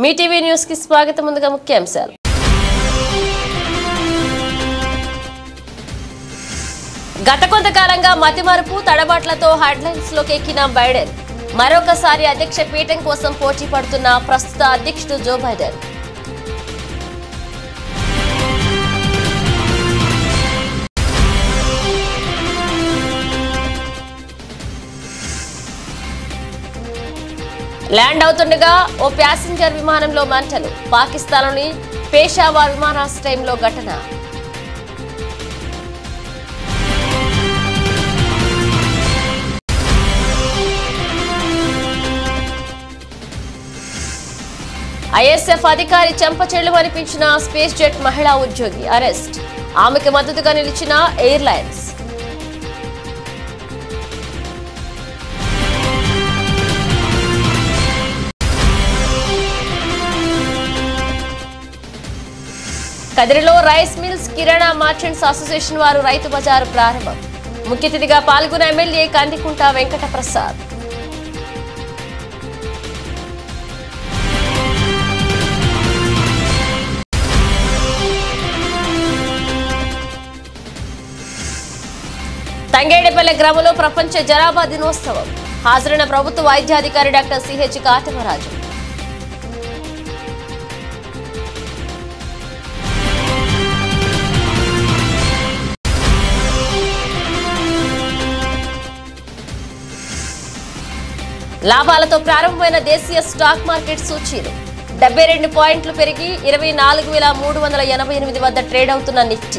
మీ TV news కి స్వాగతం ముందుగా ముఖ్యాంశాలు గత కొంతకాలంగా మతిమరుపు తడబాట్లతో హెడ్లైన్స్ లోకి ఎక్కిన బైడెన్ మరొకసారి అధ్యక్ష పీఠం కోసం పోటీ పడుతున్న ప్రస్తుత అధ్యక్షుడు జో బైడెన్ ల్యాండ్ అవుతుండగా ఓ ప్యాసింజర్ విమానంలో మంటలు పాకిస్తాన్లోని పేషావార్ విమానాశ్రయంలో ఘటన ఐఎస్ఎఫ్ అధికారి చెంపచెళ్లు అనిపించిన స్పేస్ జెట్ మహిళా ఉద్యోగి అరెస్ట్ ఆమెకు మద్దతుగా నిలిచిన ఎయిర్లైన్స్ కదిరిలో రైస్ మిల్స్ కిరాణా మర్చెంట్స్ అసోసియేషన్ వారు రైతు బజారు ప్రారంభం ముఖ్య అతిథిగా పాల్గొన్న ఎమ్మెల్యే కందికుంట వెంకట ప్రసాద్ తంగేడిపల్లె గ్రామంలో ప్రపంచ జనాభా దినోత్సవం హాజరైన ప్రభుత్వ వైద్యాధికారి డాక్టర్ సిహెచ్ కాటమరాజు లాభాలతో ప్రారంభమైన దేశీయ స్టాక్ మార్కెట్ సూచీలు డెబ్బై రెండు పాయింట్లు పెరిగి ఇరవై నాలుగు వేల మూడు వందల ఎనభై ఎనిమిది వద్ద ట్రేడ్ అవుతున్న నిఫ్టీ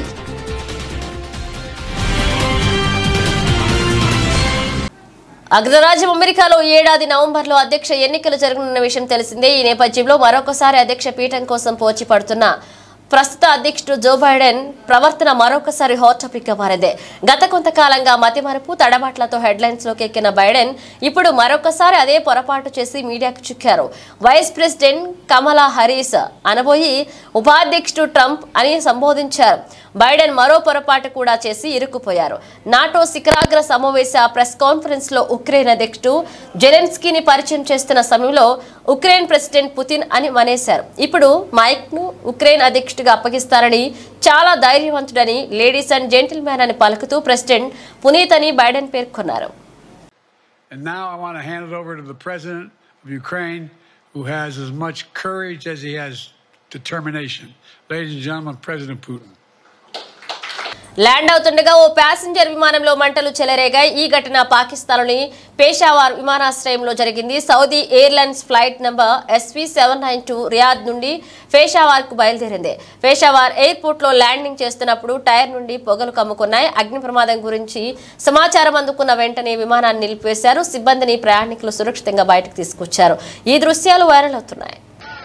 అగ్రరాజ్యం అమెరికాలో ఈ ఏడాది నవంబర్లో అధ్యక్ష ఎన్నికలు జరగనున్న విషయం తెలిసిందే ఈ నేపథ్యంలో మరొకసారి అధ్యక్ష పీఠం కోసం పోటీ పడుతున్న ప్రస్తుత అధ్యక్షుడు జో బైడెన్ ప్రవర్తన మరొకసారి హాట్ టాపిక్ గా మారింది గత కొంతకాలంగా మతిమరుపు తడబాట్లతో హెడ్లైన్స్ లోకి ఎక్కిన బైడెన్ ఇప్పుడు మరొకసారి అదే పొరపాటు చేసి మీడియాకు చిక్కారు వైస్ ప్రెసిడెంట్ కమలా హరీస్ అనబోయి ఉపాధ్యక్షుడు ట్రంప్ అని సంబోధించారు బైడెన్ మరో పొరపాటు కూడా చేసి ఇరుక్కుపోయారు నాటో శిఖరాగ్ర సమావేశ ప్రెస్ కాన్ఫరెన్స్ లో ఉక్రెయిన్ అధ్యక్షుడు జెలెన్స్కీని పరిచయం చేస్తున్న సమయంలో ఉక్రెయిన్ ప్రెసిడెంట్ పుతిన్ అని మనేశారు ఇప్పుడు మైక్ ను ఉక్రెయిన్ అధ్యక్షుడిగా అప్పగిస్తారని చాలా ధైర్యవంతుడని లేడీస్ అండ్ జెంటిల్మ్యాన్ అని పలుకుతూ ప్రెసిడెంట్ పునీత్ అని బైడెన్ పేర్కొన్నారు And now I want to hand it over to the president of Ukraine, who has as much courage as he has determination. Ladies and gentlemen, President Putin. Land అవుతుండగా ఓ passenger విమానంలో మంటలు చెలరేగాయి ఈ ఘటన పాకిస్తాన్లోని పేషావార్ విమానాశ్రయంలో జరిగింది Saudi airlines flight number SV seven nine two Riyadh నుండి పేషావార్ కు బయలుదేరింది పేషావార్ ఎయిర్పోర్ట్ లో ల్యాండింగ్ చేస్తున్నప్పుడు టైర్ నుండి పొగలు కమ్ముకున్నాయి అగ్ని ప్రమాదం గురించి సమాచారం అందుకున్న వెంటనే విమానాన్ని నిలిపివేశారు సిబ్బందిని ప్రయాణికులు సురక్షితంగా బయటకు తీసుకొచ్చారు ఈ దృశ్యాలు వైరల్ అవుతున్నాయి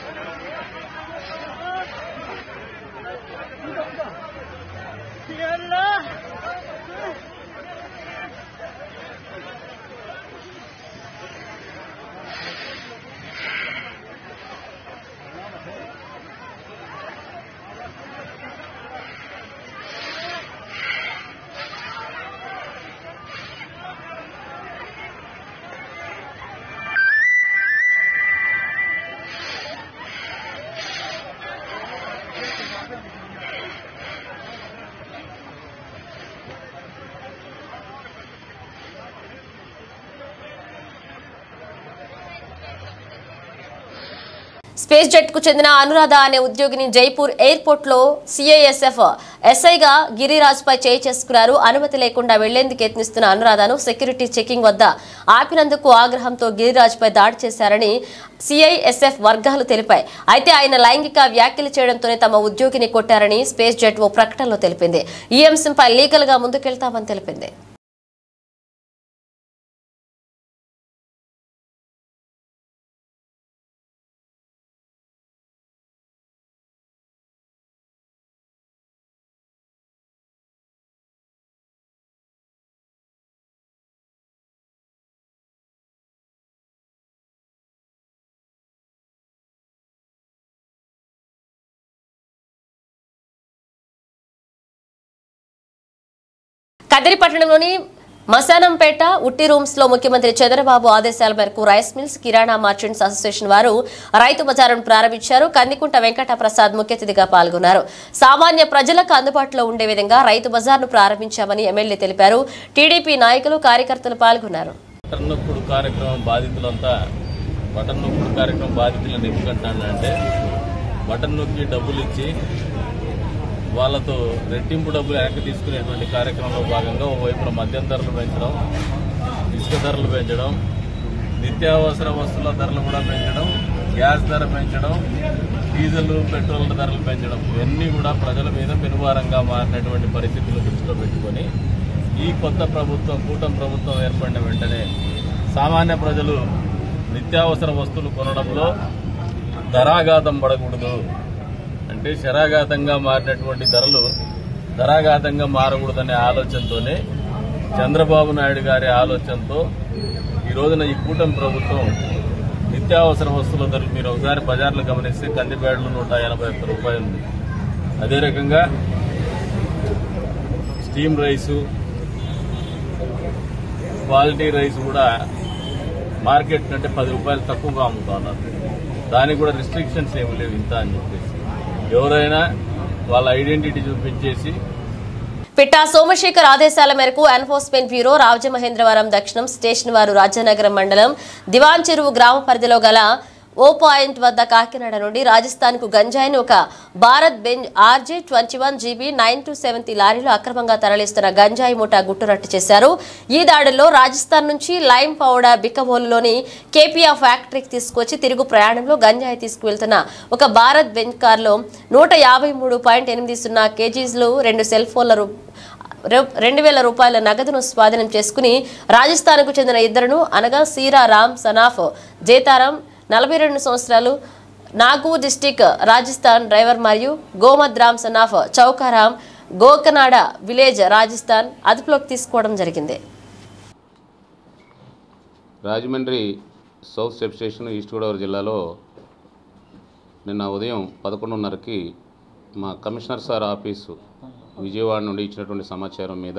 స్పేస్ జెట్ కు చెందిన అనురాధ అనే ఉద్యోగిని జైపూర్ ఎయిర్పోర్ట్ లో సిఐఎస్ఎఫ్ ఎస్ఐగా గిరిరాజ్ పై చేయి చేసుకున్నారు అనుమతి లేకుండా వెళ్లేందుకు యత్నిస్తున్న అనురాధను సెక్యూరిటీ చెకింగ్ వద్ద ఆపినందుకు ఆగ్రహంతో గిరిరాజ్ పై దాడి చేశారని సిఐఎస్ఎఫ్ వర్గాలు తెలిపాయి అయితే ఆయన లైంగిక వ్యాఖ్యలు చేయడంతోనే తమ ఉద్యోగిని కొట్టారని స్పేస్ జెట్ ఓ ప్రకటనలో తెలిపింది ఈ అంశంపై లీగల్ గా ముందుకెళ్తామని తెలిపింది కదిరి పట్టణంలోని మశానంపేట ఉట్టి రూమ్స్ లో ముఖ్యమంత్రి చంద్రబాబు ఆదేశాల మేరకు రైస్ మిల్స్ కిరాణా మర్చెంట్స్ అసోసియేషన్ వారు రైతు బజారును ప్రారంభించారు కందికుంట వెంకట ప్రసాద్ ముఖ్య అతిథిగా పాల్గొన్నారు సామాన్య ప్రజలకు అందుబాటులో ఉండే విధంగా రైతు బజార్ను ప్రారంభించామని ఎమ్మెల్యే తెలిపారు టీడీపీ నాయకులు కార్యకర్తలు పాల్గొన్నారు బటన్ నొక్కుడు కార్యక్రమం బాధితులంతా బటన్ నొక్కుడు కార్యక్రమం బాధితులను ఎందుకంటానంటే బటన్ నొక్కి డబ్బులు ఇచ్చి వాళ్ళతో రెట్టింపు డబ్బులు వెనక్కి తీసుకునేటువంటి కార్యక్రమంలో భాగంగా ఓవైపున మద్యం ధరలు పెంచడం ఇసుక ధరలు పెంచడం నిత్యావసర వస్తువుల ధరలు కూడా పెంచడం గ్యాస్ ధర పెంచడం డీజిల్ పెట్రోల్ ధరలు పెంచడం ఇవన్నీ కూడా ప్రజల మీద పెనుభారంగా మారినటువంటి పరిస్థితులు దృష్టిలో పెట్టుకొని ఈ కొత్త ప్రభుత్వం కూటమి ప్రభుత్వం ఏర్పడిన వెంటనే సామాన్య ప్రజలు నిత్యావసర వస్తువులు కొనడంలో ధరాఘాతం పడకూడదు అంటే శరాఘాతంగా మారినటువంటి ధరలు ధరాఘాతంగా మారకూడదనే ఆలోచనతోనే చంద్రబాబు నాయుడు గారి ఆలోచనతో ఈ రోజున ఈ కూటమి ప్రభుత్వం నిత్యావసర వస్తువుల ధరలు మీరు ఒకసారి బజార్లు గమనిస్తే కందిపేడలు నూట ఎనభై ఒక్క రూపాయలు ఉంది అదే రకంగా స్టీమ్ రైసు క్వాలిటీ రైస్ కూడా మార్కెట్ కంటే పది రూపాయలు తక్కువగా అమ్ముతా ఉన్నారు దానికి కూడా రిస్ట్రిక్షన్స్ ఏమి లేవు ఇంత అని చెప్పేసి ఎవరైనా వాళ్ళ ఐడెంటిటీ చూపించేసి పిట్టా సోమశేఖర్ ఆదేశాల మేరకు ఎన్ఫోర్స్మెంట్ బ్యూరో రాజమహేంద్రవరం దక్షిణం స్టేషన్ వారు రాజనగరం మండలం దివాన్ చెరువు గ్రామ పరిధిలో గల ఓ పాయింట్ వద్ద కాకినాడ నుండి రాజస్థాన్ కు గంజాయిని ఒక Bharat Benz RJ twenty one GB nine two seventy లారీలో అక్రమంగా తరలిస్తున్న గంజాయి ముఠా గుట్టురట్టు చేశారు ఈ దాడుల్లో రాజస్థాన్ నుంచి లైమ్ పౌడర్ బిక్కబోలులోని కేపీఆర్ ఫ్యాక్టరీకి తీసుకొచ్చి తిరుగు ప్రయాణంలో గంజాయి తీసుకువెళ్తున్న ఒక భారత్ బెంజ్ కార్లో నూట యాభై మూడు పాయింట్ ఎనిమిది సున్నా కేజీలు రెండు సెల్ ఫోన్ల రూ- రె- రెండు వేల రూపాయల నగదును స్వాధీనం చేసుకుని రాజస్థాన్కు చెందిన ఇద్దరును అనగా సీరా రామ్ సనాఫ్ జేతారాం నలభై రెండు సంవత్సరాలు నాగూర్ డిస్టిక్ రాజస్థాన్ డ్రైవర్ మరియు గోమద్ రామ్ సనాఫ్ చౌకారాం గోకనాడ విలేజ్ రాజస్థాన్ అదుపులోకి తీసుకోవడం జరిగింది Rajahmundry south sub station east Godavari జిల్లాలో నిన్న ఉదయం పదకొండున్నరకి మా కమిషనర్ సార్ ఆఫీసు విజయవాడ నుండి ఇచ్చినటువంటి సమాచారం మీద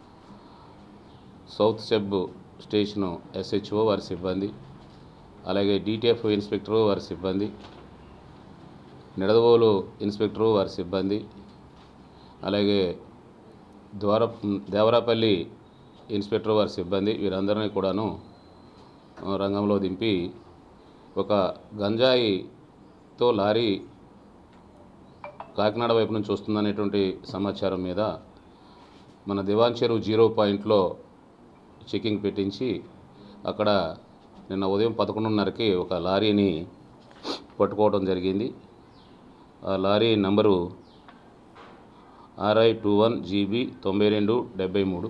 సౌత్ సబ్ స్టేషను ఎస్హెచ్ఓ వారి సిబ్బంది అలాగే డిటిఎఫ్ ఇన్స్పెక్టరు వారి సిబ్బంది నిడదవోలు ఇన్స్పెక్టరు వారి సిబ్బంది అలాగే ద్వార దేవరాపల్లి ఇన్స్పెక్టర్ వారి సిబ్బంది వీరందరినీ కూడాను ఆ, రంగంలో దింపి ఒక గంజాయితో లారీ కాకినాడ వైపు నుంచి వస్తుందనేటువంటి సమాచారం మీద మన దివాన్ చెరువు జీరో పాయింట్లో చెకింగ్ పెట్టించి అక్కడ నిన్న ఉదయం పదకొండున్నరకి ఒక లారీని పట్టుకోవడం జరిగింది ఆ lorry number RI two one GB తొంభై రెండు డెబ్బై మూడు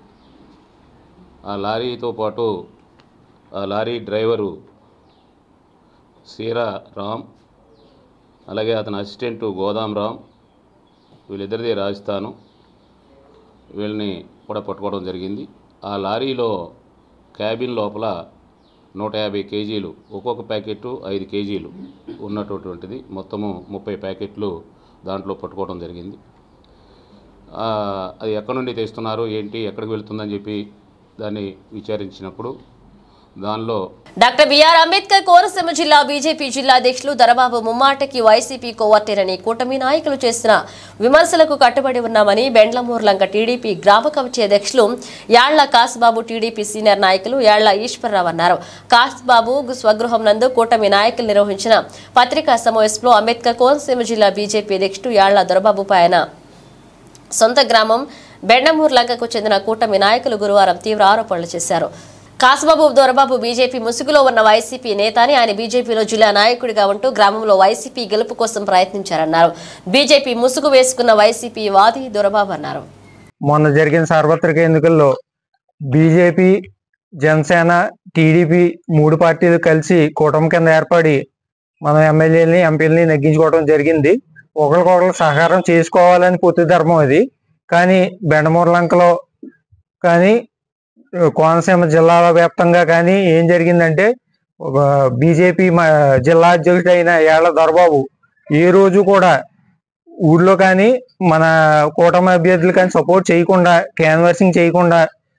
ఆ లారీతో పాటు ఆ లారీ డ్రైవరు సీరా రామ్ అలాగే అతని అసిస్టెంట్ గోదాం రామ్ వీళ్ళిద్దరిది రాజస్థాను వీళ్ళని కూడా పట్టుకోవడం జరిగింది ఆ లారీలో క్యాబిన్ లోపల నూట యాభై కేజీలు ఒక్కొక్క ప్యాకెట్ ఐదు కేజీలు ఉన్నటువంటిది మొత్తము ముప్పై ప్యాకెట్లు దాంట్లో పట్టుకోవడం జరిగింది ఆ, అది ఎక్కడి నుండి తెస్తున్నారు ఏంటి ఎక్కడికి వెళ్తుందని చెప్పి దాన్ని విచారించినప్పుడు దానిలో డాక్టర్ బిఆర్ అంబేద్కర్ కోనసీమ జిల్లా బీజేపీ జిల్లా అధ్యక్షులు దరబాబు ముమ్మాటకి వైసీపీ కోవర్టేరని కూటమి నాయకులు చేసిన విమర్శలకు కట్టుబడి ఉన్నామని బెండ్లమూర్లంక టీడీపీ గ్రామ కమిటీ అధ్యక్షులు యాళ్ల కాసుబాబు టీడీపీ సీనియర్ నాయకులు యాళ్ల ఈశ్వరరావు అన్నారు కాసుబాబు స్వగృహం నందు కూటమి నాయకులు నిర్వహించిన పత్రికా సమావేశంలో అంబేద్కర్ కోనసీమ జిల్లా బీజేపీ అధ్యక్షుడు యాళ్ల దొరబాబుపై ఆయన సొంత గ్రామం బెండమూరు లంకకు చెందిన కూటమి నాయకులు గురువారం తీవ్ర ఆరోపణలు చేశారు కాసుబాబు దొరబాబు బీజేపీ ముసుగులో ఉన్న వైసీపీ నేత అని ఆయన బీజేపీలో జిల్లా నాయకుడిగా ఉంటూ గ్రామంలో వైసీపీ గెలుపు కోసం ప్రయత్నించారన్నారు బీజేపీ ముసుగు వేసుకున్న వైసీపీ వాది దొరబాబు అన్నారు మొన్న జరిగిన సార్వత్రిక ఎన్నికల్లో బీజేపీ జనసేన టీడీపీ మూడు పార్టీలు కలిసి కూటమి కింద ఏర్పడి మన ఎమ్మెల్యేలని ఎంపీలని నెగ్గించుకోవడం జరిగింది ఒకరికొకరు సహకారం చేసుకోవాలని పొత్తు ధర్మం అది కానీ బెండమూర్లంకలో కానీ కోనసీమ జిల్లాల వ్యాప్తంగా కానీ ఏం జరిగిందంటే ఒక బీజేపీ జిల్లా అధ్యక్షుడు అయిన ఏళ్ల దొరబాబు ఏ రోజు కూడా ఊర్లో కానీ మన కూటమి అభ్యర్థులు కానీ సపోర్ట్ చేయకుండా క్యాన్వర్సింగ్ చేయకుండా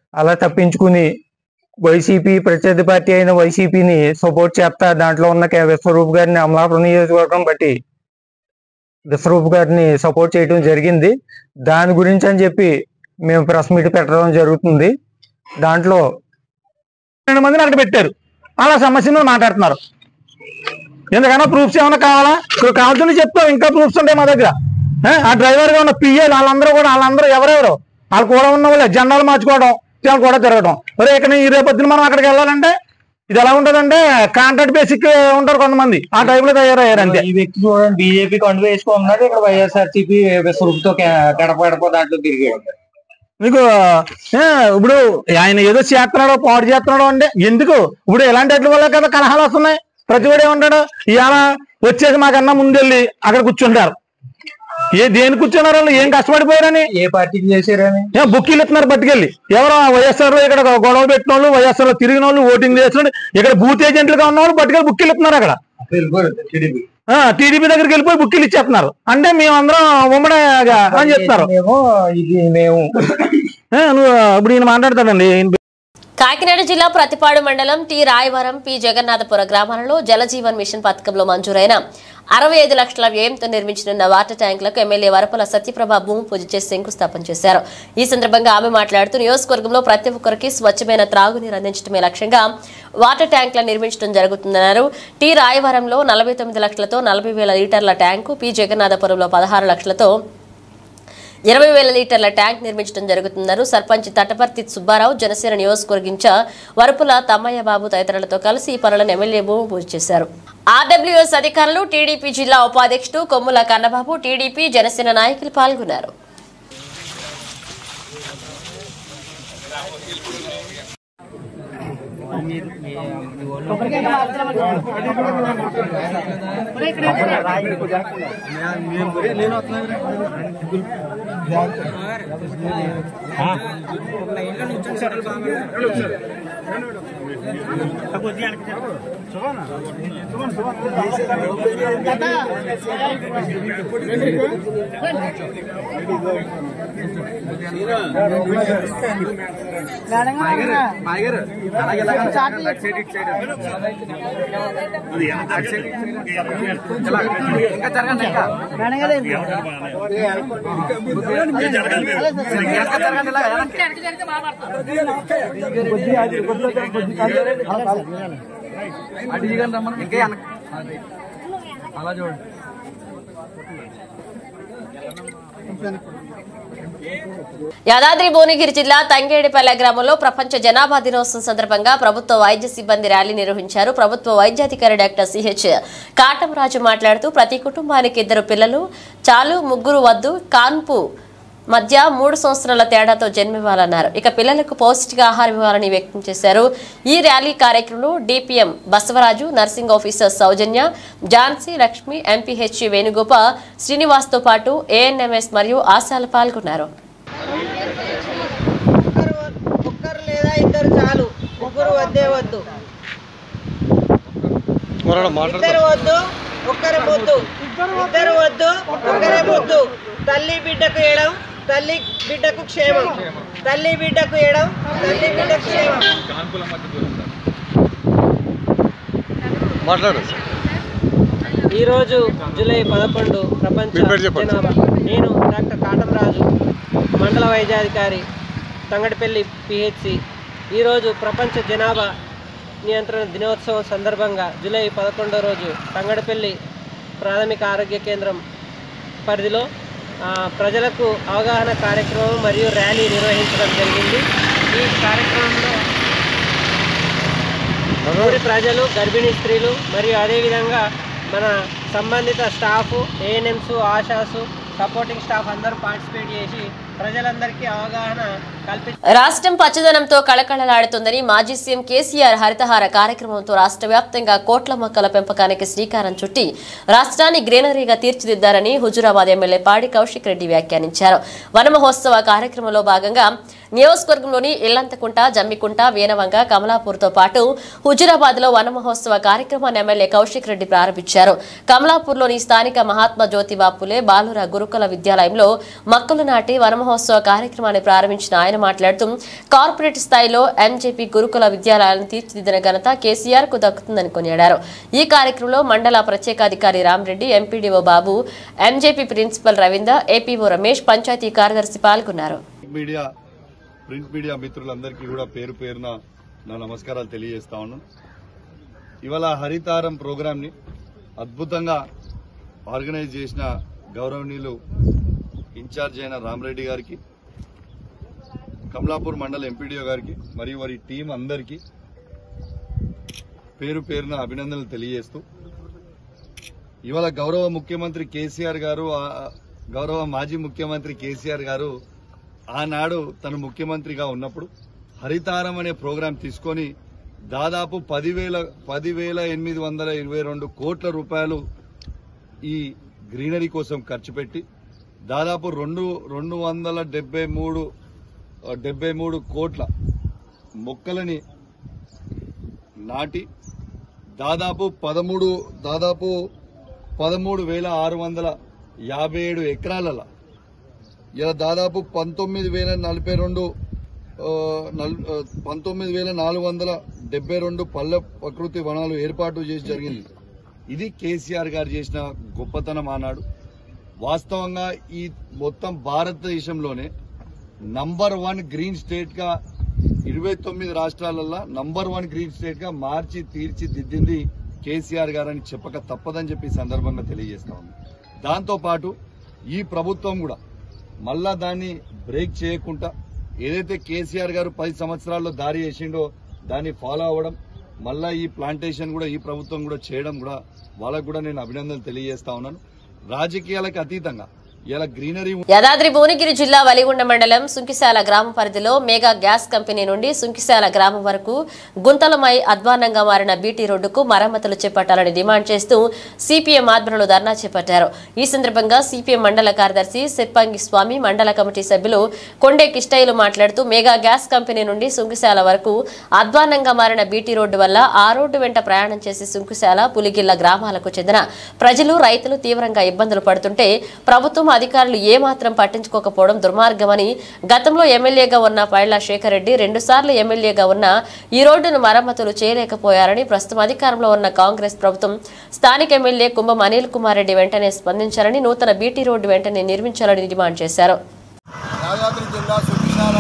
అలా తప్పించుకుని వైసీపీ ప్రత్యర్థి పార్టీ అయిన వైసీపీని సపోర్ట్ చేస్తా దాంట్లో ఉన్న కే- విశ్వరూప్ గారిని అమలాపురం నియోజకవర్గం బట్టి విశ్వరూప్ గారిని సపోర్ట్ చేయడం జరిగింది దాని గురించి అని చెప్పి మేము ప్రెస్ మీట్ పెట్టడం జరుగుతుంది దాంట్లో రెండు మందిని అక్కడ పెట్టారు అలా సమస్య మీద మాట్లాడుతున్నారు ఎందుకన్నా ప్రూఫ్స్ ఏమైనా కావాలా ఇప్పుడు కావాల్సింది చెప్తాం ఇంకా ప్రూఫ్స్ ఉంటాయి మా దగ్గర ఏ? ఆ డ్రైవర్ గా ఉన్న పిఏలు వాళ్ళందరూ కూడా వాళ్ళందరూ ఎవరెవరు వాళ్ళు కూడా ఉన్న వాళ్ళే జెండాలు మార్చుకోవడం వాళ్ళు కూడా తిరగడం మరి ఇక్కడ ఈ రేపొద్దున మనం అక్కడికి వెళ్ళాలంటే ఇది ఎలా ఉంటదంటే కాంట్రాక్ట్ బేసిక్ ఉంటారు కొంతమంది ఆ టైప్ లో తయారయ్యారు అంతే ఈ వ్యక్తి చూడండి బీజేపీ కండు వేసుకున్నాడు ఇక్కడ వైఎస్ఆర్సీపీ సురుకుతో గడప గడప దాంట్లో తిరిగాడు మీకు ఏ, ఇప్పుడు ఆయన ఏదో చేస్తున్నాడో పాడు చేస్తున్నాడో అంటే ఎందుకు ఇప్పుడు ఇలాంటి వాటి వల్ల కదా కలహాలు వస్తున్నాయి ప్రతివాడు ఏమంటాడు ఇవాళ వచ్చేసి మాకన్నా ముందెళ్ళి అక్కడ కూర్చుంటారు ఏ దేని కూర్చున్నారు వాళ్ళు ఏం కష్టపడిపోయారని ఏ పార్టీకి చేశారని ఏ బుక్కీలు ఇస్తున్నారు పట్టుకెళ్ళి ఎవరో వైఎస్ఆర్ లో ఇక్కడ గొడవ పెట్టిన వాళ్ళు వైఎస్ఆర్ లో తిరిగిన వాళ్ళు ఓటింగ్ చేసిన వాళ్ళు, ఇక్కడ బూత్ ఏజెంట్లుగా ఉన్న వాళ్ళు పట్టుకెళ్ళి బుక్కీలు ఇస్తున్నారు అక్కడ వెళ్ళిపోయారు టీడీపీ టీడీపీ దగ్గరికి వెళ్ళిపోయి బుక్కీలు ఇచ్చేస్తున్నారు అంటే మేమందరం ఉమ్మడిగా అని చెప్తారు మేము ఇది మేము ఏ, నువ్వు ఇప్పుడు ఈయన మాట్లాడతాడండి ఈయన కాకినాడ జిల్లా ప్రతిపాడు మండలం టి రాయవరం పి జగన్నాథపుర గ్రామాలలో జలజీవన్ మిషన్ పథకంలో మంజూరైన అరవై ఐదు లక్షల వ్యయంతో నిర్మించనున్న వాటర్ ట్యాంకులకు ఎమ్మెల్యే వరపుల సత్యప్రభ భూమి పూజ చేసి శంకుస్థాపన చేశారు ఈ సందర్భంగా ఆమె మాట్లాడుతూ నియోజకవర్గంలో ప్రతి ఒక్కరికి స్వచ్ఛమైన త్రాగునీరు అందించడమే లక్ష్యంగా వాటర్ ట్యాంకులను నిర్మించడం జరుగుతుందన్నారు టి రాయవరంలో నలభై తొమ్మిది లక్షలతో నలభై వేల లీటర్ల ట్యాంకు పి జగన్నాథపురంలో పదహారు లక్షలతో ఇరవై వేల లీటర్ల ట్యాంక్ నిర్మించడం జరుగుతున్నారు సర్పంచ్ తటపర్తి సుబ్బారావు జనసేన నియోజకవర్గ ఇన్ఛార్జ్ వరపుల తమ్మయ్య బాబు తదితరులతో కలిసి ఈ పనులను ఎమ్మెల్యే భూమి పూజ చేశారు ఆర్డబ్ల్యూఎస్ అధికారులు టీడీపీ జిల్లా ఉపాధ్యక్షుడు కొమ్ముల కన్నబాబు టీడీపీ జనసేన నాయకులు పాల్గొన్నారు యాదాద్రి భువనగిరి జిల్లా తంగేడిపల్లె గ్రామంలో ప్రపంచ జనాభా దినోత్సవం సందర్భంగా ప్రభుత్వ వైద్య సిబ్బంది ర్యాలీ నిర్వహించారు ప్రభుత్వ వైద్యాధికారి డాక్టర్ సిహెచ్ కాటంరాజు మాట్లాడుతూ ప్రతి కుటుంబానికి ఇద్దరు పిల్లలు చాలు ముగ్గురు వద్దు కాన్పు మధ్య మూడు సంవత్సరాల తేడాతో జన్మివ్వాలన్నారు ఇక పిల్లలకు పౌష్టిక ఆహారం ఇవ్వాలని వ్యక్తం చేశారు ఈ ర్యాలీ కార్యక్రమంలో DPM Basavaraju nursing officer Soujanya Jhansi Lakshmi MPH Venugopal శ్రీనివాస్తో పాటు ఏఎన్ఎంఎస్ మరియు ఆశాలు పాల్గొన్నారు ఒక్కరు ఒక్కరు లేదా ఇద్దరు చాలు ముగ్గురు వద్దే వద్దు ఇద్దరు వద్దు ఒక్కరి ముద్దు ఇద్దరు వద్దు ఒక్కరే ముద్దు తల్లి బిడ్డకు ఎడం తల్లి బిడ్డకు క్షేమం తల్లి బిడ్డకు ఎడం తల్లి బిడ్డకు క్షేమం ఈరోజు జూలై పదకొండు ప్రపంచ జనాభా నేను డాక్టర్ కాటంరాజు మండల వైద్యాధికారి తంగడిపల్లి పిహెచ్సి ఈరోజు ప్రపంచ జనాభా నియంత్రణ దినోత్సవం సందర్భంగా జూలై పదకొండో రోజు తంగడిపల్లి ప్రాథమిక ఆరోగ్య కేంద్రం పరిధిలో ఆ, ప్రజలకు అవగాహన కార్యక్రమం మరియు ర్యాలీ నిర్వహించడం జరిగింది ఈ కార్యక్రమంలో ఊరి ప్రజలు గర్భిణీ స్త్రీలు మరియు అదేవిధంగా మన సంబంధిత స్టాఫ్ ఏఎన్ఎంస్ ఆశాసు సపోర్టింగ్ స్టాఫ్ అందరూ పార్టిసిపేట్ చేసి ప్రజలందరికీ అవగాహన కల్పి రాష్ట్రం పచ్చదనంతో కళకళలాడుతుందని మాజీ సీఎం కేసీఆర్ హరితహార కార్యక్రమంతో రాష్ట్ర వ్యాప్తంగా కోట్ల మొక్కల పెంపకానికి శ్రీకారం చుట్టి రాష్ట్రాన్ని గ్రీనరీగా తీర్చిదిద్దారని హుజురాబాద్ ఎమ్మెల్యే పాడి కౌశిక్ రెడ్డి వ్యాఖ్యానించారు వన మహోత్సవ కార్యక్రమంలో భాగంగా నియోజకవర్గంలోని ఇల్లంతకుంట జమ్మికుంట వీనవంగ కమలాపూర్తో పాటు హుజురాబాద్ లో వన మహోత్సవ కార్యక్రమాన్ని ఎమ్మెల్యే కౌశిక్ రెడ్డి ప్రారంభించారు కమలాపూర్లోని స్థానిక మహాత్మా జ్యోతిబా పులే బాలుర గురుకుల విద్యాలయంలో మొక్కలు నాటి వన మహోత్సవ కార్యక్రమాన్ని ప్రారంభించిన ఆయన మాట్లాడుతూ కార్పొరేట్ స్థాయిలో ఎంజేపీ గురుకుల విద్యాలయాలను తీర్చిదిద్దిన ఘనత కేసీఆర్ కు దక్కుతుందని కొనియాడారు ఈ కార్యక్రమంలో మండల ప్రత్యేకాధికారి Ramareddy MPDO Babu MJP principal Ravinder APO Ramesh panchayat కార్యదర్శి పాల్గొన్నారు మీడియా ప్రింట్ మీడియా మిత్రులందరికీ కూడా పేరు పేరున నా నమస్కారాలు తెలియజేస్తా ఉన్నాను ఇవాళ హరితారం ప్రోగ్రామ్ ని అద్భుతంగా ఆర్గనైజ్ చేసిన గౌరవనీయులు ఇన్ఛార్జ్ అయిన రామరెడ్డి గారికి కమలాపూర్ మండల ఎంపీడీఓ గారికి మరియు వారి టీం అందరికీ పేరు పేరున అభినందనలు తెలియజేస్తూ ఇవాళ గౌరవ ముఖ్యమంత్రి కేసీఆర్ గారు ఆ, గౌరవ మాజీ ముఖ్యమంత్రి కేసీఆర్ గారు ఆనాడు తను ముఖ్యమంత్రిగా ఉన్నప్పుడు హరితారం అనే ప్రోగ్రాం తీసుకొని దాదాపు పదివేల పదివేల ఎనిమిది వందల ఇరవై రెండు కోట్ల రూపాయలు ఈ గ్రీనరీ కోసం ఖర్చు పెట్టి దాదాపు రెండు రెండు వందల డెబ్బై మూడు డెబ్బై మూడు కోట్ల మొక్కలని నాటి దాదాపు పదమూడు దాదాపు పదమూడు వేల ఆరు వందల యాభై ఏడు ఎకరాలలో ఇలా దాదాపు పంతొమ్మిది వేల నలభై రెండు ఆ, నల్- ఆ, పంతొమ్మిది వేల నాలుగు వందల డెబ్బై రెండు పల్లె ప్రకృతి వనాలు ఏర్పాటు చేసి జరిగింది ఇది కేసీఆర్ గారు చేసిన గొప్పతనం ఆనాడు వాస్తవంగా ఈ మొత్తం భారతదేశంలోనే నంబర్ వన్ గ్రీన్ స్టేట్ గా ఇరవై తొమ్మిది రాష్ట్రాలలో నంబర్ వన్ గ్రీన్ స్టేట్ గా మార్చి తీర్చిదిద్దింది కేసీఆర్ గారని చెప్పక తప్పదని చెప్పి ఈ సందర్భంగా తెలియజేస్తా ఉంది దాంతో పాటు ఈ ప్రభుత్వం కూడా మళ్ళా దాన్ని బ్రేక్ చేయకుండా ఏదైతే కేసీఆర్ గారు పది సంవత్సరాల్లో దారి వేసిండో దాన్ని ఫాలో అవ్వడం మళ్ళా ఈ ప్లాంటేషన్ కూడా ఈ ప్రభుత్వం కూడా చేయడం కూడా వాళ్ళకు కూడా నేను అభినందనలు తెలియజేస్తా ఉన్నాను రాజకీయాలకు అతీతంగా ఇలా గ్రీనరీ యాదాద్రి భువనగిరి జిల్లా వలిగొండ మండలం సుంకిశాల గ్రామ పరిధిలో మేఘా గ్యాస్ కంపెనీ నుండి సుంకిశాల గ్రామం వరకు గుంతలమై అధ్వానంగా మారిన బీటీ రోడ్డుకు మరమ్మతులు చేపట్టాలని డిమాండ్ చేస్తూ సిపిఎం ఆధ్వర్యంలో ధర్నా చేపట్టారు ఈ సందర్భంగా సిపిఎం మండల కార్యదర్శి సిప్పంగి స్వామి మండల కమిటీ సభ్యులు కొండే కిష్టయ్యలు మాట్లాడుతూ మేఘా గ్యాస్ కంపెనీ నుండి సుంకిశాల వరకు అధ్వానంగా మారిన బీటీ రోడ్డు వల్ల ఆ రోడ్డు వెంట ప్రయాణం చేసి సుంకుశాల పులిగిల్ల గ్రామాలకు చెందిన ప్రజలు రైతులు తీవ్రంగా ఇబ్బందులు పడుతుంటే ప్రభుత్వం అధికారులు ఏమాత్రం పట్టించుకోకపోవడం దుర్మార్గమని గతంలో ఎమ్మెల్యేగా ఉన్న పైళ్ల శేఖర్ రెడ్డి రెండుసార్లు ఎమ్మెల్యేగా ఉన్న ఈ రోడ్డును మరమ్మతులు చేయలేకపోయారని ప్రస్తుతం అధికారంలో ఉన్న కాంగ్రెస్ ప్రభుత్వం స్థానిక ఎమ్మెల్యే కుంభం అనిల్ కుమార్ రెడ్డి వెంటనే స్పందించాలని నూతన బీటీ రోడ్డు వెంటనే నిర్మించాలని డిమాండ్ చేశారు యాదాద్రి జిల్లా సుఖశాల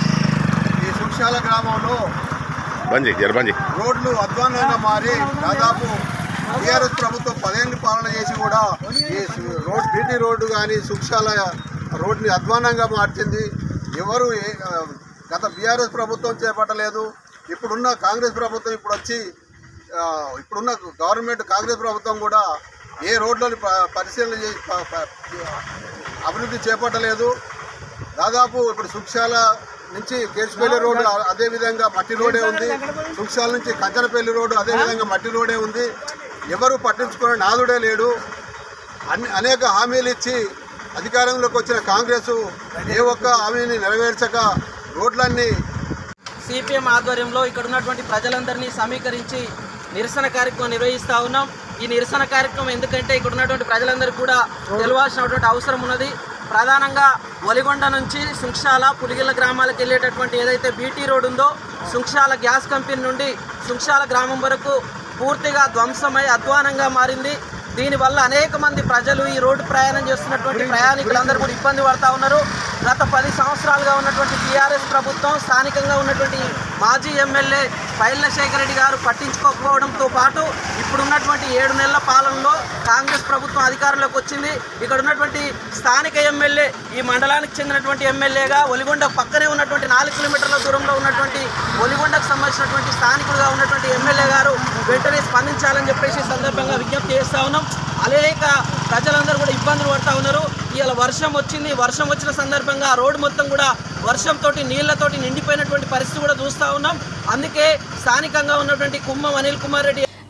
ఈ సుఖశాల గ్రామంలో బంజీ జర బంజీ రోడ్లు అధ్వానంగా మారి దాదాపు టీఆర్ఎస్ ప్రభుత్వం పదేళ్ళు పాలన చేసి కూడా ఈ సు- రోడ్ బీటీ రోడ్డు కానీ సుఖశాల రోడ్ని అధ్వానంగా మార్చింది ఎవరు ఏ- ఆ, గత బీఆర్ఎస్ ప్రభుత్వం చేపట్టలేదు ఇప్పుడున్న కాంగ్రెస్ ప్రభుత్వం ఇప్పుడు వచ్చి ఆ, ఇప్పుడున్న గవర్నమెంట్ కాంగ్రెస్ ప్రభుత్వం కూడా ఏ రోడ్లను ప- పరిశీలన చేసి ప- ప- అభివృద్ధి చేపట్టలేదు దాదాపు ఇప్పుడు సుక్షాల నుంచి కేసుపల్లి రోడ్డు అ- అదే విధంగా మట్టి రోడే ఉంది సుక్షాల నుంచి కంచనపల్లి రోడ్డు అదే విధంగా మట్టి రోడే ఉంది ఎవరు పట్టించుకునే నాదుడే లేడు అన్ని అనేక హామీలు ఇచ్చి అధికారంలోకి వచ్చిన కాంగ్రెస్ ఏ ఒక్క హామీని నెరవేర్చక రోడ్లన్నీ సిపిఎం ఆధ్వర్యంలో ఇక్కడ ఉన్నటువంటి ప్రజలందరినీ సమీకరించి నిరసన కార్యక్రమం నిర్వహిస్తా ఉన్నాం ఈ నిరసన కార్యక్రమం ఎందుకంటే ఇక్కడ ఉన్నటువంటి ప్రజలందరికీ కూడా తెలవాల్సినటువంటి అవసరం ఉన్నది ప్రధానంగా ఒలిగొండ నుంచి సుంక్షాల పులిగిల్ల గ్రామాలకు వెళ్ళేటటువంటి ఏదైతే బీటీ రోడ్ ఉందో సుంక్షాల గ్యాస్ కంపెనీ నుండి సుంక్షాల గ్రామం వరకు పూర్తిగా ధ్వంసమై అధ్వానంగా మారింది దీనివల్ల అనేక మంది ప్రజలు ఈ రోడ్డు ప్రయాణం చేస్తున్నటువంటి ప్రయాణికులందరూ కూడా ఇబ్బంది పడతా ఉన్నారు గత పది సంవత్సరాలుగా ఉన్నటువంటి టీఆర్ఎస్ ప్రభుత్వం స్థానికంగా ఉన్నటువంటి మాజీ ఎమ్మెల్యే పైల్ల శేఖర్ రెడ్డి గారు పట్టించుకోకపోవడంతో పాటు ఇప్పుడు ఉన్నటువంటి ఏడు నెలల పాలనలో కాంగ్రెస్ ప్రభుత్వం అధికారంలోకి వచ్చింది ఇక్కడ ఉన్నటువంటి స్థానిక ఎమ్మెల్యే ఈ మండలానికి చెందినటువంటి ఎమ్మెల్యేగా ఒలిగొండ పక్కనే ఉన్నటువంటి నాలుగు కిలోమీటర్ల దూరంలో ఉన్నటువంటి ఒలిగొండకు సంబంధించినటువంటి స్థానికులుగా ఉన్నటువంటి ఎమ్మెల్యే గారు వెంటనే స్పందించాలని చెప్పేసి ఈ సందర్భంగా విజ్ఞప్తి చేస్తా ఉన్నాం అనేక ప్రజలందరూ కూడా ఇబ్బందులు పడతా ఉన్నారు ఇవాళ వర్షం వచ్చింది వర్షం వచ్చిన సందర్భంగా ఆ రోడ్డు మొత్తం కూడా వర్షంతో నీళ్లతోటి నిండిపోయినటువంటి పరిస్థితి కూడా చూస్తా ఉన్నాం అందుకే స్థానికంగా ఉన్నటువంటి కుమ్మం అనిల్ కుమార్ రెడ్డి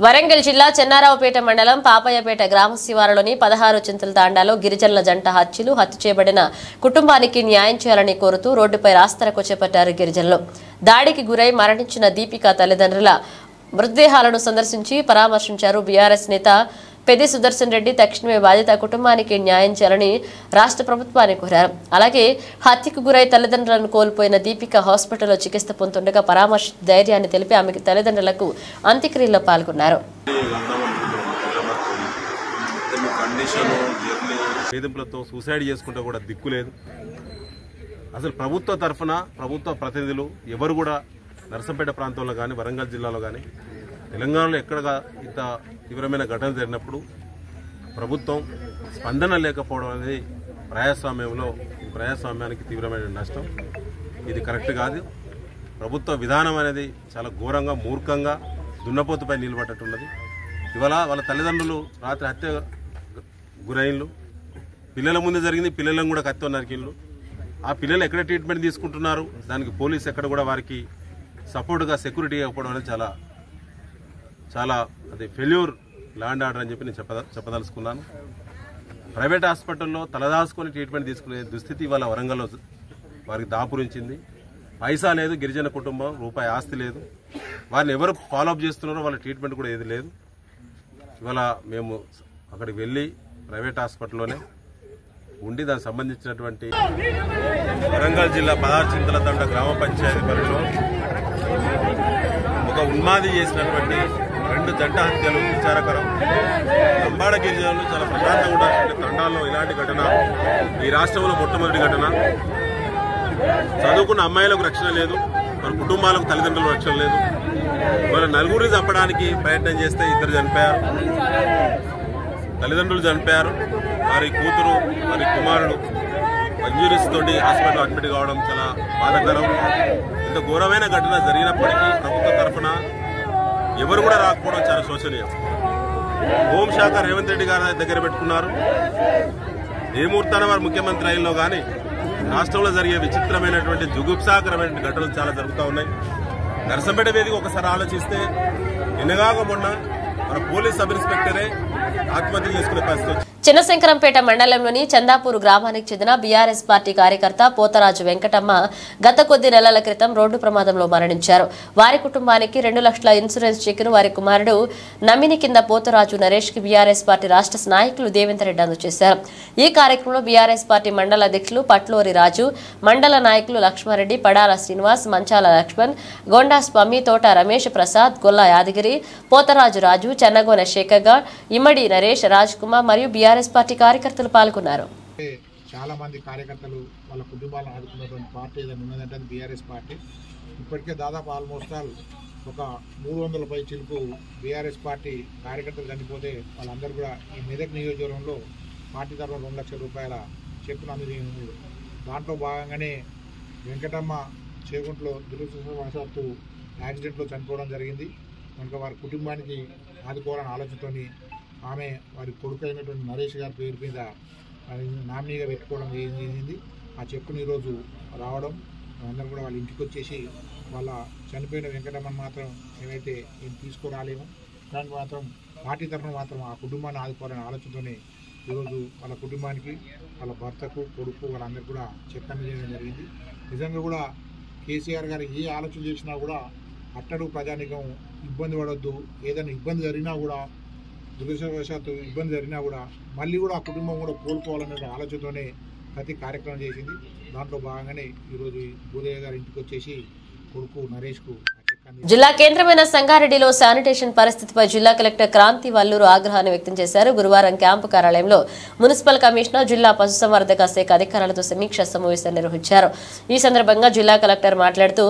వరంగల్ జిల్లా చెన్నారావుపేట మండలం పాపయ్యపేట గ్రామ శివారులోని పదహారు చింతల తాండాలో గిరిజనుల జంట హత్యలు హత్య చేయబడిన కుటుంబానికి న్యాయం చేయాలని కోరుతూ రోడ్డుపై రాస్తరకు చేపట్టారు గిరిజనులు దాడికి గురై మరణించిన దీపిక తల్లిదండ్రుల మృతదేహాలను సందర్శించి పరామర్శించారు బీఆర్ఎస్ నేత పెద్ది సుదర్శన్ రెడ్డి తక్షణమే బాధిత కుటుంబానికి న్యాయం చేయాలని రాష్ట్ర ప్రభుత్వాన్ని కోరారు అలాగే హత్యకు గురై తల్లిదండ్రులను కోల్పోయిన దీపిక హాస్పిటల్లో చికిత్స పొందుతుండగా పరామర్శ ధైర్యాన్ని తెలిపి ఆమె తల్లిదండ్రులకు అంత్యక్రియల్లో పాల్గొన్నారు కండిషన్ జర్నీ వేధింపులతో సూసైడ్ చేసుకుంటే కూడా దిక్కు లేదు అసలు ప్రభుత్వ తరఫున ప్రభుత్వ ప్రతినిధులు ఎవరు కూడా నర్సంపేట ప్రాంతంలో కానీ వరంగల్ జిల్లాలో కానీ తెలంగాణలో ఎక్కడగా ఇంత తీవ్రమైన ఘటన జరిగినప్పుడు ప్రభుత్వం స్పందన లేకపోవడం అనేది ప్రజాస్వామ్యంలో ఈ ప్రజాస్వామ్యానికి తీవ్రమైన నష్టం ఇది కరెక్ట్ కాదు ప్రభుత్వ విధానం అనేది చాలా ఘోరంగా మూర్ఖంగా దున్నపోతుపై నిలబడ్డట్టున్నది ఇవాళ వాళ్ళ తల్లిదండ్రులు రాత్రి హత్య గురైన్లు పిల్లల ముందే జరిగింది పిల్లలను కూడా కత్తి నరికిండ్లు ఆ పిల్లలు ఎక్కడ ట్రీట్మెంట్ తీసుకుంటున్నారు దానికి పోలీస్ ఎక్కడ కూడా వారికి సపోర్ట్గా సెక్యూరిటీ ఇవ్వకపోవడం అనేది చాలా చాలా అది ఫెయిల్యూర్ ల్యాండ్ ఆర్డర్ అని చెప్పి నేను చెప్పద చెప్పదలుచుకున్నాను ప్రైవేట్ హాస్పిటల్లో తలదాచుకొని ట్రీట్మెంట్ తీసుకునే దుస్థితి ఇవాళ వరంగల్లో వారికి దాపురించింది పైసా లేదు గిరిజన కుటుంబం రూపాయి ఆస్తి లేదు వారిని ఎవరు ఫాలోఅప్ చేస్తున్నారో వాళ్ళ ట్రీట్మెంట్ కూడా ఏది లేదు ఇవాళ మేము అక్కడికి వెళ్ళి ప్రైవేట్ హాస్పిటల్లోనే ఉండి దానికి సంబంధించినటువంటి వరంగల్ జిల్లా పదార్ చింతల తండ గ్రామ పంచాయతీ పరిధిలో ఒక ఉన్మాది చేసినటువంటి రెండు జంట హత్యలు విచారకరం లంబాడ గిరిజనులు చాలా ప్రశాంతంగా ఉండాల్సిన తండాల్లో ఇలాంటి ఘటన ఈ రాష్ట్రంలో మొట్టమొదటి ఘటన చదువుకున్న అమ్మాయిలకు రక్షణ లేదు మన కుటుంబాలకు తల్లిదండ్రులకు రక్షణ లేదు వాళ్ళ నలుగురిని చంపడానికి ప్రయత్నం చేస్తే ఇద్దరు చనిపోయారు తల్లిదండ్రులు చనిపోయారు వారి కూతురు వారి కుమారుడు ఇంజురీస్ తోటి హాస్పిటల్ అడ్మిట్ కావడం చాలా బాధాకరం ఇంత ఘోరమైన ఘటన జరిగినప్పటికీ ప్రభుత్వ తరఫున ఎవరు కూడా రాకపోవడం చాలా శోచనీయం హోంశాఖ రేవంత్ రెడ్డి గారి దగ్గర పెట్టుకున్నారు ఏ ముహూర్తాన వారు ముఖ్యమంత్రి అయినలో కానీ రాష్ట్రంలో జరిగే విచిత్రమైనటువంటి జుగుప్సాకరమైన ఘటనలు చాలా జరుగుతూ ఉన్నాయి నరసంపేట వేదిక ఒకసారి ఆలోచిస్తే నిన్నగాక మొన్న మన పోలీస్ సబ్ ఇన్స్పెక్టరే ఆత్మహత్య చేసుకునే పరిస్థితి వచ్చింది. చిన్నశంకరంపేట మండలంలోని చందాపూర్ గ్రామానికి చెందిన బీఆర్ఎస్ పార్టీ కార్యకర్త పోతరాజు వెంకటమ్మ గత కొద్ది నెలల క్రితం రోడ్డు ప్రమాదంలో మరణించారు వారి కుటుంబానికి రెండు లక్షల ఇన్సూరెన్స్ చెక్కును వారి కుమారుడు నమ్మిని కింద పోతరాజు నరేష్ కి బీఆర్ఎస్ పార్టీ రాష్ట్ర నాయకులు దేవేందర్ రెడ్డి అందజేశారు ఈ కార్యక్రమంలో బీఆర్ఎస్ పార్టీ మండల అధ్యక్షులు పట్లూరి రాజు మండల నాయకులు లక్ష్మారెడ్డి పడాల శ్రీనివాస్ మంచాల లక్ష్మణ్ గొండా స్వామి తోట రమేష్ ప్రసాద్ గొల్ల యాదగిరి పోతరాజు రాజు చెన్నగోన శేఖర్ గౌడ్ ఇమ్మడి నరేష్ రాజ్ కుమార్ మరియు బీఆర్ఎస్ పార్టీ కార్యకర్తలు పాల్గొన్నారు చాలా మంది కార్యకర్తలు వాళ్ళ కుటుంబాలను ఆదుకున్నటువంటి పార్టీ ఏదైనా ఉన్నదంటే అది బీఆర్ఎస్ పార్టీ ఇప్పటికే దాదాపు ఆల్మోస్ట్ ఆల్ ఒక మూడు వందల పై చిలుపు బీఆర్ఎస్ పార్టీ కార్యకర్తలు చనిపోతే వాళ్ళందరూ కూడా ఈ మెదక్ నియోజకవర్గంలో పార్టీ తరఫున రెండు లక్షల రూపాయల చెక్కును అందజేయనుంది దాంట్లో భాగంగానే వెంకటమ్మ చేగుంట్లో దురదృష్టవశాత్తు యాక్సిడెంట్లో చనిపోవడం జరిగింది కనుక వారి కుటుంబానికి ఆదుకోవాలని ఆలోచనతోని ఆమె వారి కొడుకు అయినటువంటి నరేష్ గారి పేరు మీద అది నామినీగా పెట్టుకోవడం జరిగింది ఆ చెక్కుని ఈరోజు రావడం అందరం కూడా వాళ్ళ ఇంటికి వచ్చేసి వాళ్ళ చనిపోయిన వెంకటమ్మని మాత్రం ఏమైతే ఏం తీసుకురాలేము దానికి మాత్రం పార్టీ తరఫున మాత్రం ఆ కుటుంబాన్ని ఆదుకోవాలనే ఆలోచనతోనే ఈరోజు వాళ్ళ కుటుంబానికి వాళ్ళ భర్తకు కొడుకు వాళ్ళందరికీ కూడా చెక్ అందజేయడం జరిగింది నిజంగా కూడా కేసీఆర్ గారు ఏ ఆలోచన చేసినా కూడా అట్టడు ప్రజానికం ఇబ్బంది పడొద్దు ఏదైనా ఇబ్బంది జరిగినా కూడా దురదృష్టవశాత్తు ఇబ్బంది జరిగినా కూడా మళ్ళీ కూడా ఆ కుటుంబం కూడా కోలుకోవాలనే ఆలోచనతోనే ప్రతి కార్యక్రమం చేసింది దాంట్లో భాగంగానే ఈరోజు ఈ భూదయ్య గారి ఇంటికి వచ్చేసి కొడుకు నరేష్కు ఆ చెక్ అందించారు. జిల్లా కేంద్రమైన సంగారెడ్డిలో శానిటేషన్ పరిస్థితిపై జిల్లా కలెక్టర్ క్రాంతి వల్లూరు ఆగ్రహాన్ని వ్యక్తం చేశారు గురువారం క్యాంపు కార్యాలయంలో మున్సిపల్ కమిషనర్ జిల్లా పశుసంవర్ధక శాఖ అధికారులతో సమీక్ష సమావేశం నిర్వహించారు ఈ సందర్భంగా జిల్లా కలెక్టర్ మాట్లాడుతూ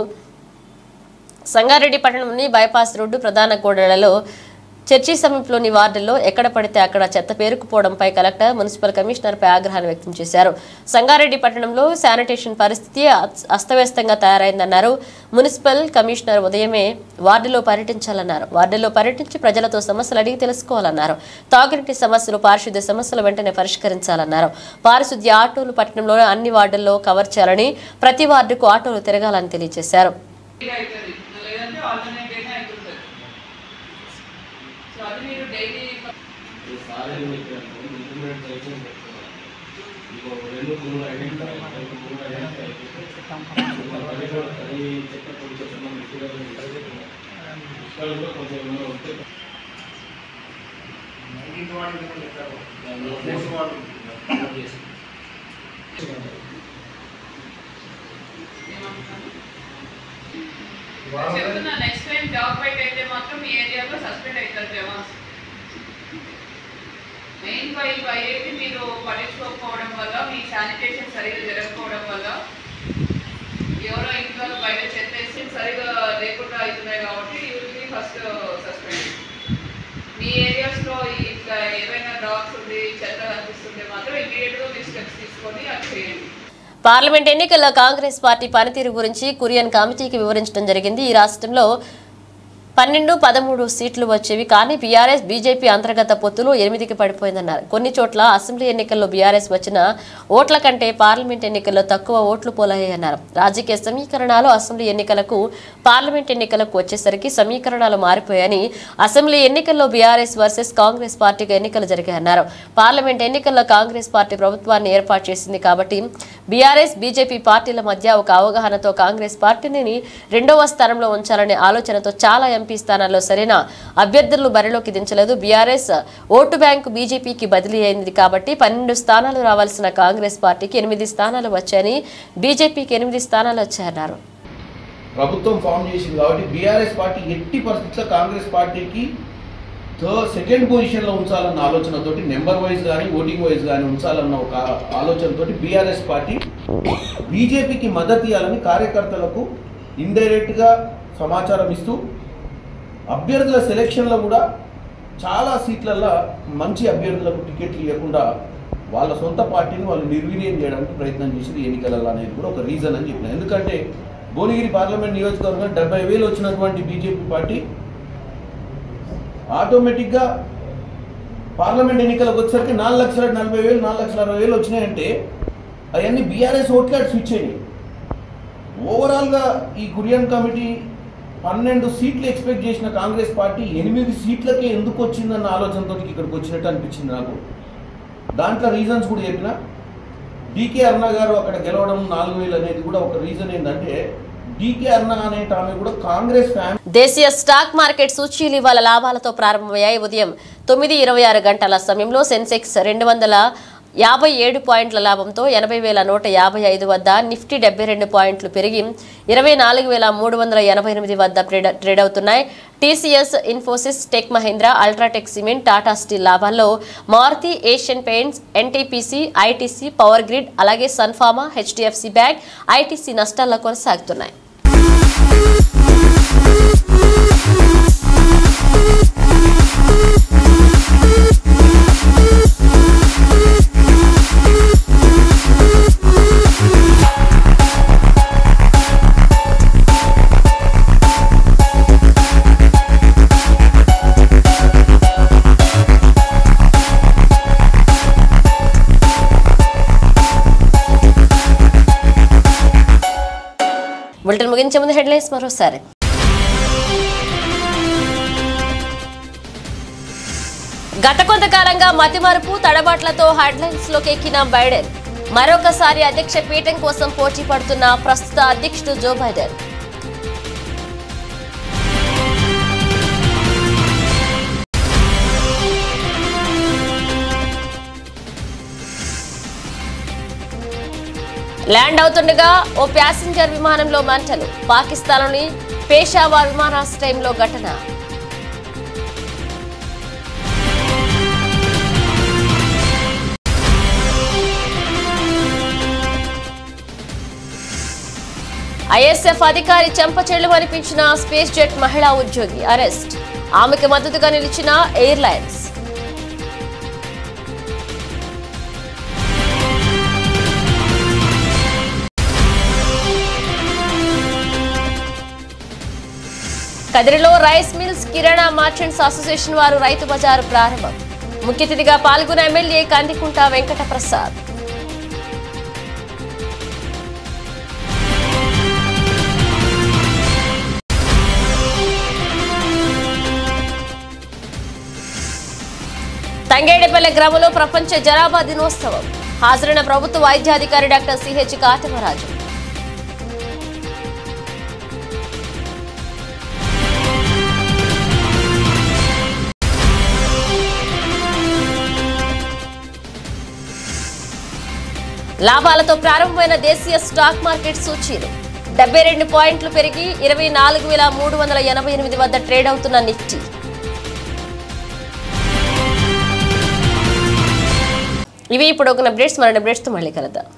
సంగారెడ్డి పట్టణంలోని బైపాస్ రోడ్డు ప్రధాన కూడళ్లలో చర్చి సమీపంలోని వార్డుల్లో ఎక్కడ పడితే అక్కడ చెత్త పేరుకుపోవడంపై కలెక్టర్ మున్సిపల్ కమిషనర్పై ఆగ్రహాన్ని వ్యక్తం చేశారు సంగారెడ్డి పట్టణంలో శానిటేషన్ పరిస్థితి అస్- అస్తవ్యస్తంగా తయారైందన్నారు మున్సిపల్ కమిషనర్ ఉదయమే వార్డులో పర్యటించాలన్నారు వార్డులో పర్యటించి ప్రజలతో సమస్యలు అడిగి తెలుసుకోవాలన్నారు తాగునీటి సమస్యలు పారిశుద్ధ్య సమస్యలు వెంటనే పరిష్కరించాలన్నారు పారిశుద్ధ్య ఆటోలు పట్టణంలో అన్ని వార్డుల్లో కవర్ చేయాలని ప్రతి వార్డుకు ఆటోలు తిరగాలని తెలియజేశారు ఆల్రెడీ మీకు ఇంప్లిమెంట్ చేసి పెట్టుకున్నాం ఇంకో రెండు మూడు ఐడెంటిఫై రెండు మూడు ఐడెంటిఫై అది కూడా అది చెత్త పొడి చెప్తున్నాం ఇక్కడ కూడా కొంచెం ఏమైనా ఉంటే చెప్తున్నా నెక్స్ట్ టైం జాబ్ బయట అయితే మాత్రం మీ ఏరియాలో సస్పెండ్ అవుతారు జవాన్స్ మెయిన్ వై వై అయితే మీరు పట్టించుకోకపోవడం వల్ల మీ శానిటేషన్ సరిగా జరగకపోవడం వల్ల ఎవరో ఇంట్లో బయట చెత్త వేసి సరిగా లేకుండా అవుతున్నాయి కాబట్టి యూజువలీ ఫస్ట్ సస్పెండ్ మీ ఏరియాస్లో ఇట్లా ఏవైనా డాగ్స్ ఉంది చెత్త కనిపిస్తుంటే మాత్రం ఇమీడియట్గా మీరు స్టెప్స్ తీసుకొని అది చేయండి పార్లమెంట్ ఎన్నికల్లో కాంగ్రెస్ పార్టీ పనితీరు గురించి కురియన్ కమిటీకి వివరించడం జరిగింది ఈ రాష్ట్రంలో పన్నెండు పదమూడు సీట్లు వచ్చేవి కానీ బీఆర్ఎస్ బీజేపీ అంతర్గత పొత్తులు ఎనిమిదికి పడిపోయిందన్నారు కొన్ని చోట్ల అసెంబ్లీ ఎన్నికల్లో బీఆర్ఎస్ వచ్చిన ఓట్ల కంటే పార్లమెంట్ ఎన్నికల్లో తక్కువ ఓట్లు పోలయ్యాయన్నారు రాజకీయ సమీకరణాలు అసెంబ్లీ ఎన్నికలకు పార్లమెంట్ ఎన్నికలకు వచ్చేసరికి సమీకరణాలు మారిపోయాయని అసెంబ్లీ ఎన్నికల్లో బీఆర్ఎస్ వర్సెస్ కాంగ్రెస్ పార్టీగా ఎన్నికలు జరిగాయన్నారు పార్లమెంట్ ఎన్నికల్లో కాంగ్రెస్ పార్టీ ప్రభుత్వాన్ని ఏర్పాటు చేసింది కాబట్టి బీఆర్ఎస్ బీజేపీ పార్టీల మధ్య ఒక అవగాహనతో కాంగ్రెస్ పార్టీని రెండవ స్థానంలో ఉంచాలనే ఆలోచనతో చాలా ఎంపీ స్థానాల్లో సరైన అభ్యర్థులను బరిలోకి దించలేదు బీఆర్ఎస్ ఓటు బ్యాంకు బీజేపీకి బదిలీ అయింది కాబట్టి పన్నెండు స్థానాలు రావాల్సిన కాంగ్రెస్ పార్టీకి ఎనిమిది స్థానాలు వచ్చాయని బీజేపీకి ఎనిమిది స్థానాలు వచ్చాయన్నారు ప్రభుత్వం ఫామ్ చేసింది కాబట్టి బీఆర్ఎస్ పార్టీ ఎట్టి పరిస్థితుల్లో కాంగ్రెస్ పార్టీకి థర్డ్ సెకండ్ పొజిషన్లో ఉంచాలన్న ఆలోచనతోటి నెంబర్ వైజ్ కానీ ఓటింగ్ వైజ్ కానీ ఉంచాలన్న ఒక ఆలోచనతోటి బీఆర్ఎస్ పార్టీ బీజేపీకి మద్దతు ఇవ్వాలని కార్యకర్తలకు ఇండైరెక్ట్గా సమాచారం ఇస్తూ అభ్యర్థుల సెలెక్షన్లో కూడా చాలా సీట్లలో మంచి అభ్యర్థులకు టికెట్లు ఇవ్వకుండా వాళ్ళ సొంత పార్టీని వాళ్ళు నిర్వీర్యం చేయడానికి ప్రయత్నం చేసింది ఎన్నికలలో అనేది కూడా ఒక రీజన్ అని చెప్పిన ఎందుకంటే భువనగిరి పార్లమెంట్ నియోజకవర్గం డెబ్బై వేలు వచ్చినటువంటి బీజేపీ పార్టీ ఆటోమేటిక్గా పార్లమెంట్ ఎన్నికలకు వచ్చేసరికి నాలుగు లక్షల నలభై వేలు నాలుగు లక్షల అరవై వేలు వచ్చినాయంటే అవన్నీ బీఆర్ఎస్ ఓట్లే స్విచ్ అయినాయి ఓవరాల్గా ఈ కురియన్ కమిటీ పన్నెండు సీట్లు ఎక్స్పెక్ట్ చేసిన కాంగ్రెస్ పార్టీ ఎనిమిది సీట్లకే ఎందుకు వచ్చిందన్న ఆలోచనతో ఇక్కడికి వచ్చినట్టు అనిపించింది నాకు దాంట్లో రీజన్స్ కూడా చెప్పిన డీకే అరుణ గారు అక్కడ గెలవడం నాలుగు వేలు అనేది కూడా ఒక రీజన్ ఏంటంటే డీకే అరుణ అనే ఆమె కూడా కాంగ్రెస్ ఫ్యాన్ దేశీయ స్టాక్ మార్కెట్ సూచీలు ఇవాళ లాభాలతో ప్రారంభమయ్యాయి ఉదయం తొమ్మిది ఇరవై ఆరు గంటల సమయంలో సెన్సెక్స్ రెండు వందల యాభై ఏడు పాయింట్ల లాభంతో ఎనభై వేల నూట యాభై ఐదు వద్ద నిఫ్టీ డెబ్బై రెండు పాయింట్లు పెరిగి ఇరవై నాలుగు వేల మూడు వందల ఎనభై ఎనిమిది వద్ద ట్రేడ్ ట్రేడ్ అవుతున్నాయి TCS Infosys tech Mahindra UltraTech cement Tata steel లాభాల్లో Maruti Asian paints NTPC ITC power grid అలాగే సన్ఫార్మా హెచ్డిఎఫ్సి బ్యాంక్ ఐటీసీ నష్టాల్లో కొనసాగుతున్నాయి బులెటిన్ ముగించే ముందు హెడ్లైన్స్ మరోసారి గత కొంతకాలంగా మతిమరుపు తడబాట్లతో హెడ్లైన్స్ లోకి ఎక్కిన బైడెన్ మరొకసారి అధ్యక్ష పీఠం కోసం పోటీ పడుతున్న ప్రస్తుత అధ్యక్షుడు జో బైడెన్ ల్యాండ్ అవుతుండగా ఓ ప్యాసింజర్ విమానంలో మంటలు పాకిస్తాన్లోని పేషావా విమానాశ్రయంలో ఘటన ఐఎస్ఎఫ్ అధికారి చెంపచెళ్లు అనిపించిన స్పేస్ జెట్ మహిళా ఉద్యోగి అరెస్ట్ ఆమెకు మద్దతుగా నిలిచిన ఎయిర్లైన్స్ కదిరిలో రైస్ మిల్స్ కిరాణా మర్చెంట్స్ అసోసియేషన్ వారు రైతు బజారు ప్రారంభం ముఖ్య అతిథిగా పాల్గొన్న ఎమ్మెల్యే కందికుంట వెంకట ప్రసాద్ తంగేడిపల్లె గ్రామంలో ప్రపంచ జనాభా దినోత్సవం హాజరైన ప్రభుత్వ వైద్యాధికారి డాక్టర్ సిహెచ్ కాటమరాజు లాభాలతో ప్రారంభమైన దేశీయ స్టాక్ మార్కెట్ సూచీలు డెబ్బై రెండు పాయింట్లు పెరిగి ఇరవై నాలుగు వేల మూడు వందల ఎనభై ఎనిమిది వద్ద ట్రేడ్ అవుతున్న నిఫ్టీ ఇవి ఇప్పుడు ఒక అప్డేట్స్ మరిన్ని అప్డేట్స్తో మళ్ళీ కలుద్దాం